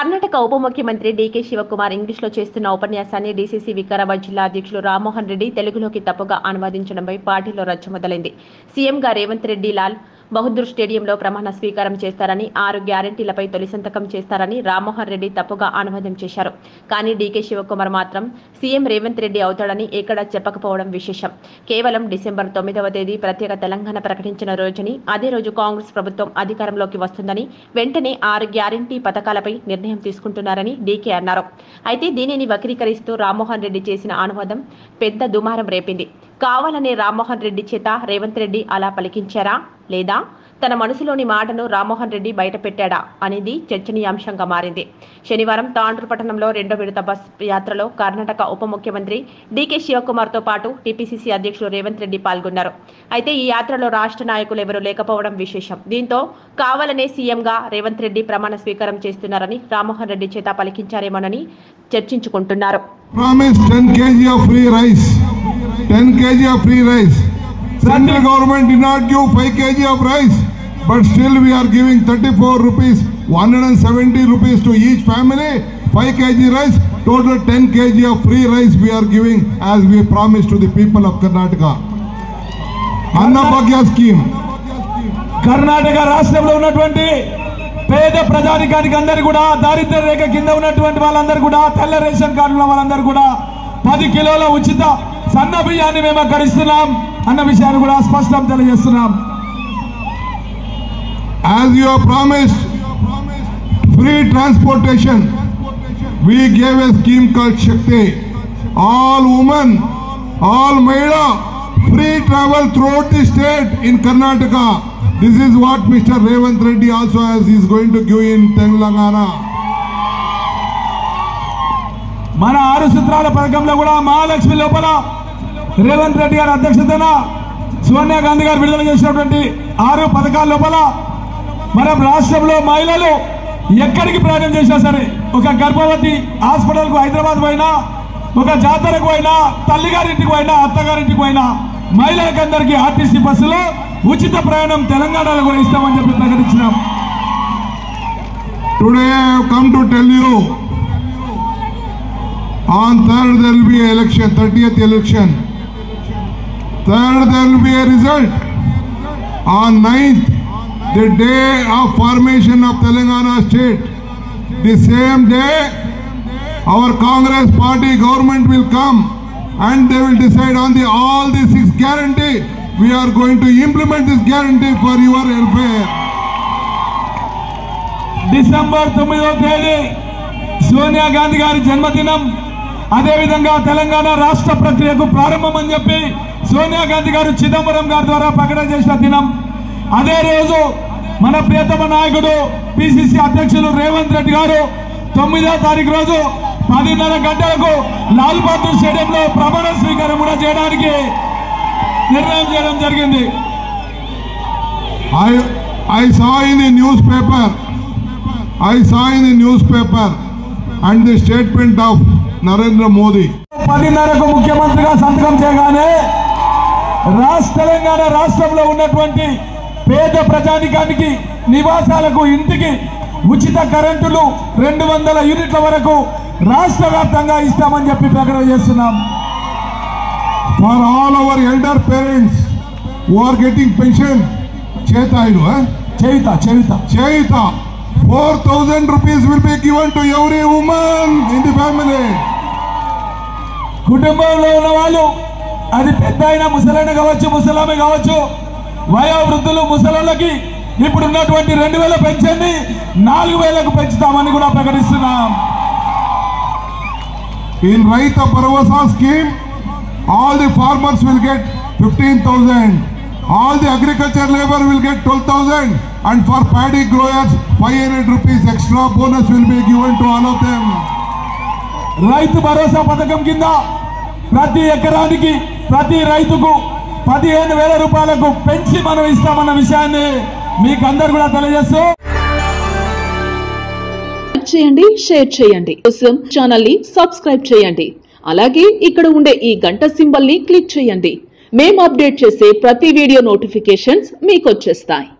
కర్ణాటక ఉప ముఖ్యమంత్రి డీకే శివకుమార్ ఇంగ్లీష్లో చేస్తున్న ఉపన్యాసాన్ని డీసీసీ వికారాబాద్ జిల్లా అధ్యక్షులు రామ్మోహన్ రెడ్డి తెలుగులోకి తప్పుగా అనువదించడంపై పార్టీలో రచ్చ మొదలైంది సీఎంగా రేవంత్ రెడ్డి లాల్ బహదూర్ స్టేడియంలో ప్రమాణ స్వీకారం చేస్తారని ఆరు గ్యారంటీలపై తొలి సంతకం చేస్తారని రామ్మోహన్ రెడ్డి తప్పుగా అనువాదం చేశారు కానీ డీకే శివకుమార్ మాత్రం సీఎం రేవంత్ రెడ్డి అవుతాడని ఎక్కడా చెప్పకపోవడం విశేషం కేవలం డిసెంబర్ తొమ్మిదవ తేదీ ప్రత్యేక తెలంగాణ ప్రకటించిన రోజుని అదే రోజు కాంగ్రెస్ ప్రభుత్వం అధికారంలోకి వస్తుందని వెంటనే ఆరు గ్యారంటీ పథకాలపై నిర్ణయం తీసుకుంటున్నారని డీకే అన్నారు అయితే దీనిని వక్రీకరిస్తూ రామ్మోహన్ రెడ్డి చేసిన అనువాదం పెద్ద దుమారం రేపింది కావాలనే రామ్మోహన్ రెడ్డి చేత రేవంత్ రెడ్డి అలా పలికించారా లేదా తన మనసులోని మాటను రామ్మోహన్ రెడ్డి బయటపెట్టాడా అనేది చర్చనీయాంశంగా మారింది శనివారం తాండ్రు పట్టణంలో రెండో విడత బస్ యాత్రలో కర్ణాటక ఉప ముఖ్యమంత్రి డీకే శివకుమార్తో పాటు టీపీసీసీ అధ్యక్షులు రేవంత్ రెడ్డి పాల్గొన్నారు అయితే ఈ యాత్రలో రాష్ట్ర నాయకులు ఎవరూ లేకపోవడం విశేషం దీంతో కావాలనే సీఎంగా రేవంత్ రెడ్డి ప్రమాణ స్వీకారం చేస్తున్నారని రామ్మోహన్ రెడ్డి చేత పలికించారేమోనని చర్చించుకుంటున్నారు promised 10 kg of free rice. 10 kg of free rice. Central government did not give 5 kg of rice, but still we are giving 34 rupees, 170 rupees to each family, 5 kg rice, total 10 kg of free rice we are giving as we promised to the people of Karnataka. Annabhagya scheme. Karnataka రాష్ట్రంలో ఉన్నటువంటి పేద ప్రజానికానికి అందరు కూడా దారిద్ర్య రేఖ కింద ఉన్నటువంటి వాళ్ళందరూ కూడా తెల్ల రేషన్ కార్డుల వాళ్ళందరూ కూడా పది కిలోల ఉచిత సన్న బియ్యాన్ని మేము అక్కడ ఇస్తున్నాం అన్న విషయాన్ని కూడా స్పష్టం తెలియజేస్తున్నాం As you have promised free transportation, we gave a scheme called Shakti. All women, all Mahila, free travel throughout the state in Karnataka. This is what Mr. Revant Reddy also has, he is going to give in Telangana. మన ఆరు సూత్రాల పథకంలో కూడా మహాలక్ష్మి లోపల రేవంత్ రెడ్డి గారి అధ్యక్షతన సోనియా గాంధీ గారు విడుదల చేసినటువంటి ఆరు పథకాల లోపల మనం రాష్ట్రంలో మహిళలు ఎక్కడికి ప్రయాణం చేసినా సరే ఒక గర్భవతి హాస్పిటల్కు హైదరాబాద్ పోయినా ఒక జాతరకు పోయినా తల్లిగారింటికి పోయినా అత్తగారింటికి పోయినా మహిళలకందరికీ ఆర్టీసీ బస్సులో ఉచిత ప్రయాణం తెలంగాణలో కూడా ఇస్తామని చెప్పి ప్రకటించినాం Today I have come to tell you, on 3rd there will be an election, 30th election. 3rd there will be a result. On 9th, the day of formation of Telangana state, the same day, our Congress party government will come and they will decide on the all the six guarantee. We are going to implement this guarantee for your welfare. December తొమ్మిదవ తేదీ సోనియా గాంధీ గారి జన్మదినం అదేవిధంగా తెలంగాణ రాష్ట్ర ప్రక్రియకు ప్రారంభం అని చెప్పి సోనియా గాంధీ గారు చిదంబరం గారి ద్వారా ప్రకటన చేసిన దినం అదే రోజు మన ప్రియతమ నాయకుడు పిసిసి అధ్యక్షులు రేవంత్ రెడ్డి గారు తొమ్మిదవ తారీఖు రోజు పదిన్నర గంటలకు లాల్ బహదూర్ స్టేడియంలో ప్రమాణ స్వీకారం కూడా చేయడానికి నిర్ణయం చేయడం జరిగింది I I saw in the newspaper, I saw in the newspaper and the statement of Narendra Modi. పదిన్నరకు ముఖ్యమంత్రిగా సంతకం చేయగానే రాష్ట్ర తెలంగాణ రాష్ట్రంలో ఉన్నటువంటి పేద ప్రజానికానికి నివాసాలకు ఇంటికి ఉచిత కరెంటులు రెండు వందల యూనిట్ల వరకు రాష్ట్ర వ్యాప్తంగా ఇస్తామని చెప్పి ప్రకటన చేస్తున్నాం For all our elder parents who are getting pension, Cheta, you know, eh? Cheyutha Cheyutha Cheta, 4,000 rupees will be given to every woman in the family. కుటుంబంలో ఉన్న వాళ్ళు అది పెద్ద అయినా ముసలైన కావచ్చు ముసలామె కావచ్చు వయోవృద్ధులు ముసలకి ఇప్పుడు ఉన్నటువంటి రెండు వేల పెన్షన్ని నాలుగు వేలకు పెంచుతామని కూడా ప్రకటిస్తున్నాం In Raita Paravasa scheme, all the farmers will get 15,000. All the agriculture labor will get 12,000. And for paddy growers, 500 rupees extra bonus will be given to all of them. రైతు భరోసా పథకం కింద ప్రతి ఎకరానికి ప్రతి రైతుకు పదిహేను వేల రూపాయలకు పెంచి మనం ఇస్తామన్న విషయాన్ని మీకు అందరు కూడా తెలియజేస్తూ లైక్ చేయండి షేర్ చేయండి కోసం ఛానల్ ని సబ్స్క్రైబ్ చేయండి అలాగే ఇక్కడ ఉండే ఈ గంట సింబల్ ని క్లిక్ చేయండి మేము అప్డేట్ చేసే ప్రతి వీడియో నోటిఫికేషన్స్ మీకు వచ్చేస్తాయి